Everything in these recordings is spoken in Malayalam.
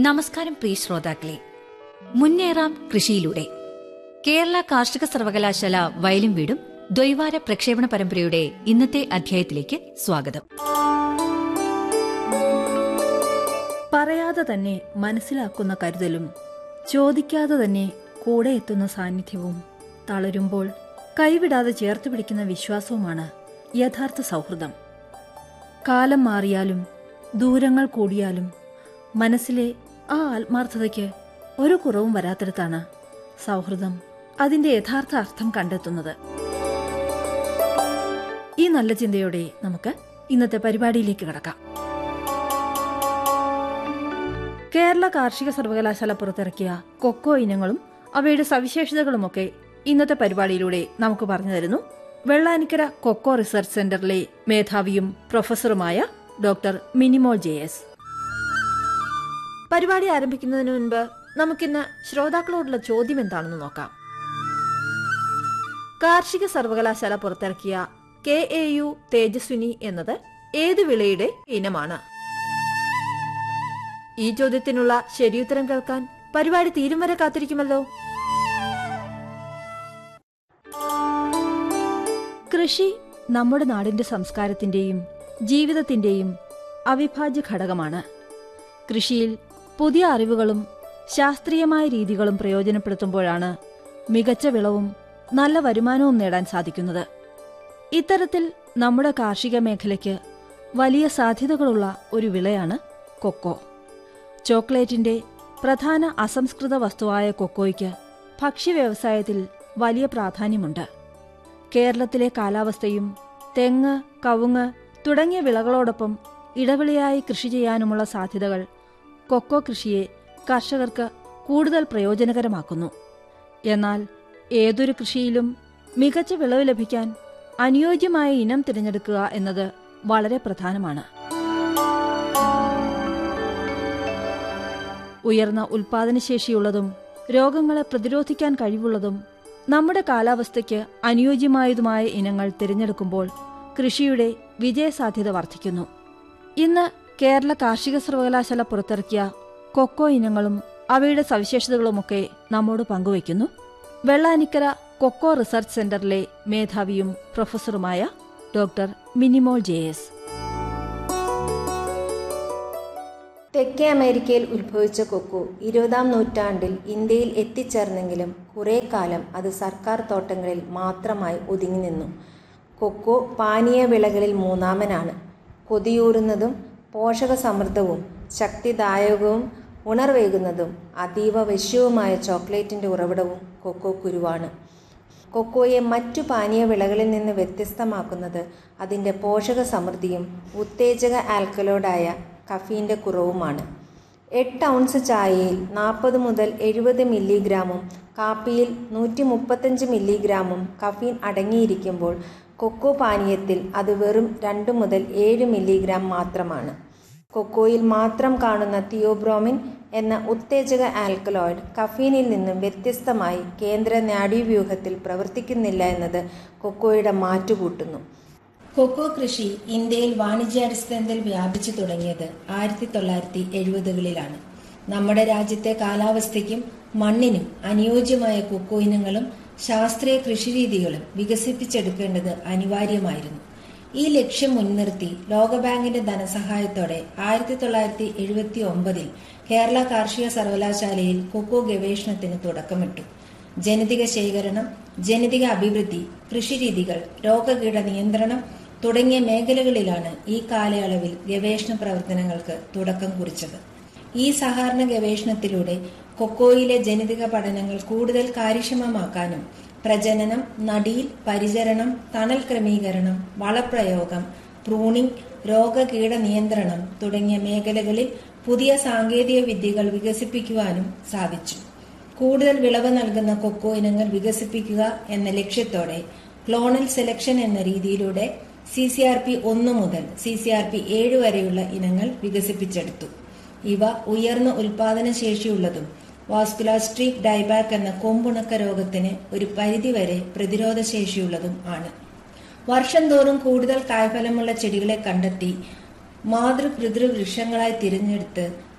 നമസ്കാരം പ്രിയ ശ്രോതാക്കളെ മുന്നേറാം കൃഷിയിലൂടെ കേരള കാർഷിക സർവകലാശാല വയലും വീടും ദ്വൈവാര പ്രക്ഷേപണ പരമ്പരയുടെ ഇന്നത്തെ അധ്യായത്തിലേക്ക് സ്വാഗതം പറയാതെ തന്നെ മനസ്സിലാക്കുന്ന കരുതലും ചോദിക്കാതെ തന്നെ കൂടെ എത്തുന്ന സാന്നിധ്യവും തളരുമ്പോൾ കൈവിടാതെ ചേർത്ത് പിടിക്കുന്ന വിശ്വാസവുമാണ് യഥാർത്ഥ സൗഹൃദം കാലം മാറിയാലും ദൂരങ്ങൾ കൂടിയാലും മനസ്സിലെ ആ ആത്മാർത്ഥതയ്ക്ക് ഒരു കുറവും വരാത്തിടത്താണ് സൗഹൃദം അതിന്റെ യഥാർത്ഥ അർത്ഥം കണ്ടെത്തുന്നത് ഈ നല്ല ചിന്തയോടെ നമുക്ക് ഇന്നത്തെ പരിപാടിയിലേക്ക് കടക്കാം കേരള കാർഷിക സർവകലാശാല പുറത്തിറക്കിയ കൊക്കോ ഇനങ്ങളും അവയുടെ സവിശേഷതകളുമൊക്കെ ഇന്നത്തെ പരിപാടിയിലൂടെ നമുക്ക് പറഞ്ഞു തരുന്നു വെള്ളാനിക്കര കൊക്കോ റിസർച്ച് സെന്ററിലെ മേധാവിയും പ്രൊഫസറുമായ ഡോക്ടർ മിനിമോൾ ജെ എസ് പരിപാടി ആരംഭിക്കുന്നതിന് മുൻപ് നമുക്കിന്ന് ശ്രോതാക്കളോടുള്ള ചോദ്യം എന്താണെന്ന് നോക്കാം കാർഷിക സർവകലാശാല പുറത്തിറക്കിയ കെ എ യു തേജസ്വിനി എന്നത് ഏത് വിളയുടെ ഇനമാണ് ഈ ചോദ്യത്തിനുള്ള ശരിയുത്തരം കേൾക്കാൻ പരിപാടി തീരും വരെ കാത്തിരിക്കുമല്ലോ കൃഷി നമ്മുടെ നാടിന്റെ സംസ്കാരത്തിന്റെയും ജീവിതത്തിന്റെയും അവിഭാജ്യ ഘടകമാണ് കൃഷിയിൽ പുതിയ അറിവുകളും ശാസ്ത്രീയമായ രീതികളും പ്രയോജനപ്പെടുത്തുമ്പോഴാണ് മികച്ച വിളവും നല്ല വരുമാനവും നേടാൻ സാധിക്കുന്നത് ഇത്തരത്തിൽ നമ്മുടെ കാർഷിക മേഖലയ്ക്ക് വലിയ സാധ്യതകളുള്ള ഒരു വിളയാണ് കൊക്കോ ചോക്ലേറ്റിന്റെ പ്രധാന അസംസ്കൃത വസ്തുവായ കൊക്കോയ്ക്ക് ഭക്ഷ്യവ്യവസായത്തിൽ വലിയ പ്രാധാന്യമുണ്ട് കേരളത്തിലെ കാലാവസ്ഥയും തെങ്ങ് കവുങ്ങ് തുടങ്ങിയ വിളകളോടൊപ്പം ഇടവിളയായി കൃഷി ചെയ്യാനുമുള്ള സാധ്യതകൾ കൊക്കോ കൃഷിയെ കർഷകർക്ക് കൂടുതൽ പ്രയോജനകരമാക്കുന്നു എന്നാൽ ഏതൊരു കൃഷിയിലും മികച്ച വിളവ് ലഭിക്കാൻ അനുയോജ്യമായ ഇനം തിരഞ്ഞെടുക്കുക എന്നത് വളരെ പ്രധാനമാണ് ഉയർന്ന ഉൽപാദനശേഷിയുള്ളതും രോഗങ്ങളെ പ്രതിരോധിക്കാൻ കഴിവുള്ളതും നമ്മുടെ കാലാവസ്ഥയ്ക്ക് അനുയോജ്യമായതുമായ ഇനങ്ങൾ തിരഞ്ഞെടുക്കുമ്പോൾ കൃഷിയുടെ വിജയസാധ്യത വർദ്ധിക്കുന്നു ഇന്ന് കേരള കാർഷിക സർവകലാശാല പുറത്തിറക്കിയ കൊക്കോ ഇനങ്ങളും അവയുടെ സവിശേഷതകളുമൊക്കെ നമ്മോട് പങ്കുവയ്ക്കുന്നു വെള്ളാനിക്കര കൊക്കോ റിസർച്ച് സെന്ററിലെ മേധാവിയും പ്രൊഫസറുമായ ഡോക്ടർ മിനിമോൾ ജെ എസ് തെക്കേ അമേരിക്കയിൽ ഉത്ഭവിച്ച കൊക്കോ ഇരുപതാം നൂറ്റാണ്ടിൽ ഇന്ത്യയിൽ എത്തിച്ചേർന്നെങ്കിലും കുറേ കാലം അത് സർക്കാർ തോട്ടങ്ങളിൽ മാത്രമായി ഒതുങ്ങി നിന്നു കൊക്കോ പാനീയ വിളകളിൽ മൂന്നാമനാണ് കൊതിയൂറുന്നതും പോഷക സമൃദ്ധവും ശക്തിദായകവും ഉണർവേകുന്നതും അതീവ വശ്യവുമായ ചോക്ലേറ്റിൻ്റെ ഉറവിടവും കൊക്കോ കുരുവാണ് കൊക്കോയെ മറ്റു പാനീയ വിളകളിൽ നിന്ന് വ്യത്യസ്തമാക്കുന്നത് അതിൻ്റെ പോഷക സമൃദ്ധിയും ഉത്തേജക ആൽക്കലോയിഡായ കഫീൻ്റെ കുറവുമാണ് എട്ട് ഔൺസ് ചായയിൽ നാൽപ്പത് മുതൽ എഴുപത് മില്ലിഗ്രാമും കാപ്പിയിൽ നൂറ്റി മുപ്പത്തഞ്ച് മില്ലിഗ്രാമും കഫീൻ അടങ്ങിയിരിക്കുമ്പോൾ കൊക്കോ പാനീയത്തിൽ അത് വെറും രണ്ട് മുതൽ ഏഴ് മില്ലിഗ്രാം മാത്രമാണ് കൊക്കോയിൽ മാത്രം കാണുന്ന തിയോബ്രോമിൻ എന്ന ഉത്തേജക ആൽക്കലോയിഡ് കഫീനിൽ നിന്നും വ്യത്യസ്തമായി കേന്ദ്ര നാഡീവ്യൂഹത്തിൽ പ്രവർത്തിക്കുന്നില്ല എന്നത് കൊക്കോയുടെ മാറ്റുകൂട്ടുന്നു കൊക്കോ കൃഷി ഇന്ത്യയിൽ വാണിജ്യാടിസ്ഥാനത്തിൽ വ്യാപിച്ചു തുടങ്ങിയത് ആയിരത്തി തൊള്ളായിരത്തി എഴുപതുകളിലാണ് നമ്മുടെ രാജ്യത്തെ കാലാവസ്ഥയ്ക്കും മണ്ണിനും അനുയോജ്യമായ കൊക്കോ ഇനങ്ങളും ശാസ്ത്രീയ കൃഷിരീതികളും വികസിപ്പിച്ചെടുക്കേണ്ടത് അനിവാര്യമായിരുന്നു ഈ ലക്ഷ്യം മുൻനിർത്തി ലോകബാങ്കിന്റെ ധനസഹായത്തോടെ ആയിരത്തി തൊള്ളായിരത്തി എഴുപത്തി ഒമ്പതിൽ കേരള കാർഷിക സർവകലാശാലയിൽ കൊക്കോ ഗവേഷണത്തിന് തുടക്കമിട്ടു ജനിതക ശേഖരണം ജനിതക അഭിവൃദ്ധി കൃഷിരീതികൾ രോഗകീട നിയന്ത്രണം തുടങ്ങിയ മേഖലകളിലാണ് ഈ കാലയളവിൽ ഗവേഷണ പ്രവർത്തനങ്ങൾക്ക് തുടക്കം കുറിച്ചത് ഈ സഹകരണ ഗവേഷണത്തിലൂടെ കൊക്കോയിലെ ജനിതക പഠനങ്ങൾ കൂടുതൽ കാര്യക്ഷമമാക്കാനും പ്രജനനം നടീൽ പരിചരണം തണൽ ക്രമീകരണം വളപ്രയോഗം പ്രൂണിംഗ് രോഗകീട നിയന്ത്രണം തുടങ്ങിയ മേഖലകളിൽ പുതിയ സാങ്കേതിക വിദ്യകൾ വികസിപ്പിക്കുവാനും സാധിച്ചു കൂടുതൽ വിളവ് നൽകുന്ന കൊക്കോ ഇനങ്ങൾ വികസിപ്പിക്കുക എന്ന ലക്ഷ്യത്തോടെ ക്ലോണൽ സെലക്ഷൻ എന്ന രീതിയിലൂടെ സി സി ആർ പി ഒന്ന് മുതൽ സി സി ആർ പി ഏഴ് വരെയുള്ള ഇനങ്ങൾ വികസിപ്പിച്ചെടുത്തു ഇവ ഉയർന്ന ഉൽപാദന ശേഷിയുള്ളതും വാസ്കുലാസ്ട്രീക് ഡൈബാക്ക് എന്ന കൊമ്പുണക്ക രോഗത്തിന് ഒരു പരിധിവരെ പ്രതിരോധ ശേഷിയുള്ളതും ആണ് വർഷം തോറും കൂടുതൽ കായ്ഫലമുള്ള ചെടികളെ കണ്ടെത്തി മാതൃ പിതൃ വൃക്ഷങ്ങളായി തിരഞ്ഞെടുത്ത്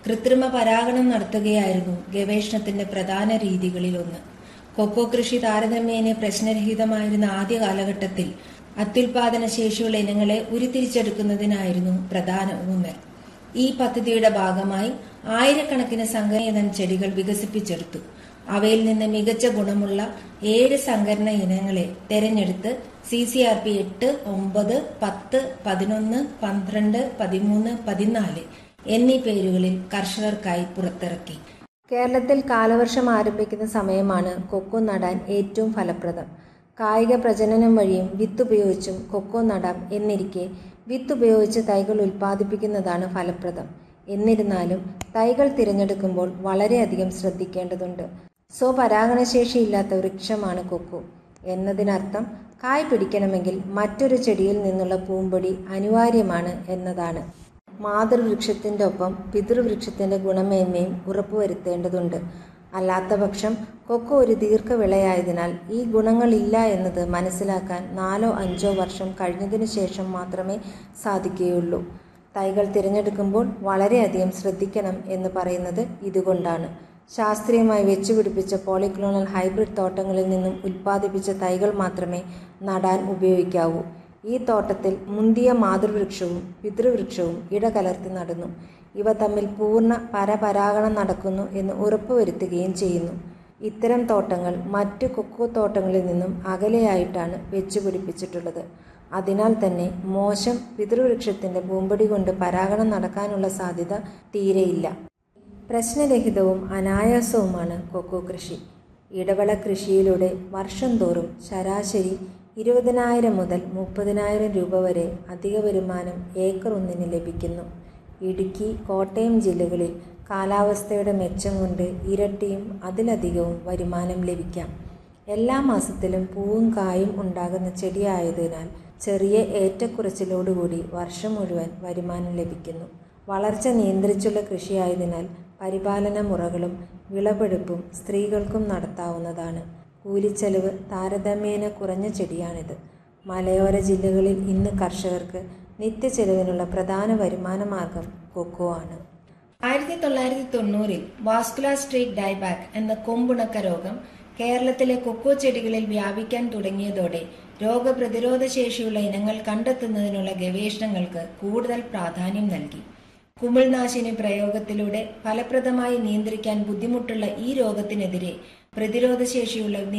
കൃത്രിമ പരാഗണം നടത്തുകയായിരുന്നു ഗവേഷണത്തിന്റെ പ്രധാന രീതികളിലൊന്ന് കൊക്കോ കൃഷി താരതമ്യേന പ്രശ്നരഹിതമായിരുന്ന ആദ്യ കാലഘട്ടത്തിൽ അത്യുൽപാദന ശേഷിയുള്ള ഇനങ്ങളെ ഉരുത്തിരിച്ചെടുക്കുന്നതിനായിരുന്നു പ്രധാന ഊന്നൽ ഈ പദ്ധതിയുടെ ഭാഗമായി ആയിരക്കണക്കിന് സങ്കരയിനം ചെടികൾ വികസിപ്പിച്ചെടുത്തു അവയിൽ നിന്ന് മികച്ച ഗുണമുള്ള ഏഴ് സങ്കരണ ഇനങ്ങളെ തെരഞ്ഞെടുത്ത് സി സി ആർ പി എട്ട് ഒമ്പത് പത്ത് പതിനൊന്ന് പന്ത്രണ്ട് പതിമൂന്ന് പതിനാല് എന്നീ പേരുകളിൽ കർഷകർക്കായി പുറത്തിറക്കി കേരളത്തിൽ കാലവർഷം ആരംഭിക്കുന്ന സമയമാണ് കൊക്കോ നടാൻ ഏറ്റവും ഫലപ്രദം കായിക പ്രജനനം വഴിയും വിത്ത് ഉപയോഗിച്ചും കൊക്കോ നടാം എന്നിരിക്കെ വിത്ത് ഉപയോഗിച്ച് തൈകൾ ഉൽപ്പാദിപ്പിക്കുന്നതാണ് ഫലപ്രദം എന്നിരുന്നാലും തൈകൾ തിരഞ്ഞെടുക്കുമ്പോൾ വളരെയധികം ശ്രദ്ധിക്കേണ്ടതുണ്ട് സ്വപരാഗണശേഷിയില്ലാത്ത വൃക്ഷമാണ് കൊക്കോ എന്നതിനർത്ഥം കായ് പിടിക്കണമെങ്കിൽ മറ്റൊരു ചെടിയിൽ നിന്നുള്ള പൂമ്പൊടി അനിവാര്യമാണ് എന്നതാണ് മാതൃവൃക്ഷത്തിൻ്റെ ഒപ്പം പിതൃവൃക്ഷത്തിൻ്റെ ഗുണമേന്മയും ഉറപ്പുവരുത്തേണ്ടതുണ്ട് അല്ലാത്തപക്ഷം കൊക്കോ ഒരു ദീർഘവിളയായതിനാൽ ഈ ഗുണങ്ങളില്ല എന്നത് മനസ്സിലാക്കാൻ നാലോ അഞ്ചോ വർഷം കഴിഞ്ഞതിനു ശേഷം മാത്രമേ സാധിക്കുകയുള്ളൂ തൈകൾ തിരഞ്ഞെടുക്കുമ്പോൾ വളരെയധികം ശ്രദ്ധിക്കണം എന്ന് പറയുന്നത് ഇതുകൊണ്ടാണ് ശാസ്ത്രീയമായി വെച്ചുപിടിപ്പിച്ച പോളിക്ലോണൽ ഹൈബ്രിഡ് തോട്ടങ്ങളിൽ നിന്നും ഉൽപ്പാദിപ്പിച്ച തൈകൾ മാത്രമേ നടാൻ ഉപയോഗിക്കാവൂ ഈ തോട്ടത്തിൽ മുന്തിയ മാതൃവൃക്ഷവും പിതൃവൃക്ഷവും ഇടകലർത്തി നടന്നു ഇവ തമ്മിൽ പൂർണ്ണ പരപരാഗണം നടക്കുന്നു എന്ന് ഉറപ്പുവരുത്തുകയും ചെയ്യുന്നു ഇത്തരം തോട്ടങ്ങൾ മറ്റു കൊക്കോ തോട്ടങ്ങളിൽ നിന്നും അകലെയായിട്ടാണ് വെച്ചുപിടിപ്പിച്ചിട്ടുള്ളത് അതിനാൽ തന്നെ മോശം പിതൃവൃക്ഷത്തിന്റെ പൂമ്പൊടി കൊണ്ട് പരാഗണം നടക്കാനുള്ള സാധ്യത തീരെയില്ല പ്രശ്നരഹിതവും അനായാസവുമാണ് കൊക്കോ കൃഷി ഇടവേള കൃഷിയിലൂടെ വർഷം തോറും ശരാശരി ഇരുപതിനായിരം മുതൽ മുപ്പതിനായിരം രൂപ വരെ അധിക വരുമാനം ഏക്കർ ഒന്നിന് ലഭിക്കുന്നു ഇടുക്കി കോട്ടയം ജില്ലകളിൽ കാലാവസ്ഥയുടെ മെച്ചം കൊണ്ട് ഇരട്ടിയും അതിലധികവും വരുമാനം ലഭിക്കാം എല്ലാ മാസത്തിലും പൂവും കായും ഉണ്ടാകുന്ന ചെടിയായതിനാൽ ചെറിയ ഏറ്റക്കുറച്ചിലോടുകൂടി വർഷം മുഴുവൻ വരുമാനം ലഭിക്കുന്നു വളർച്ച നിയന്ത്രിച്ചുള്ള കൃഷിയായതിനാൽ പരിപാലന മുറകളും വിളവെടുപ്പും സ്ത്രീകൾക്കും നടത്താവുന്നതാണ് കൂലിച്ചെലവ് താരതമ്യേന കുറഞ്ഞ ചെടിയാണിത് മലയോര ജില്ലകളിൽ ഇന്ന് കർഷകർക്ക് നിത്യച്ചെലവിനുള്ള പ്രധാന വരുമാന മാർഗം കൊക്കോ ആണ് ആയിരത്തി തൊള്ളായിരത്തി തൊണ്ണൂറിൽ വാസ്കുലാർ സ്ട്രീറ്റ് ഡൈബാക്ക് എന്ന കൊമ്പുണക്ക രോഗം കേരളത്തിലെ കൊക്കോ ചെടികളിൽ വ്യാപിക്കാൻ തുടങ്ങിയതോടെ രോഗപ്രതിരോധ ശേഷിയുള്ള ഇനങ്ങൾ കണ്ടെത്തുന്നതിനുള്ള ഗവേഷണങ്ങൾക്ക് കൂടുതൽ പ്രാധാന്യം നൽകി കുമിൾനാശിനി പ്രയോഗത്തിലൂടെ ഫലപ്രദമായി നിയന്ത്രിക്കാൻ ബുദ്ധിമുട്ടുള്ള ഈ രോഗത്തിനെതിരെ പ്രതിരോധശേഷിയുള്ള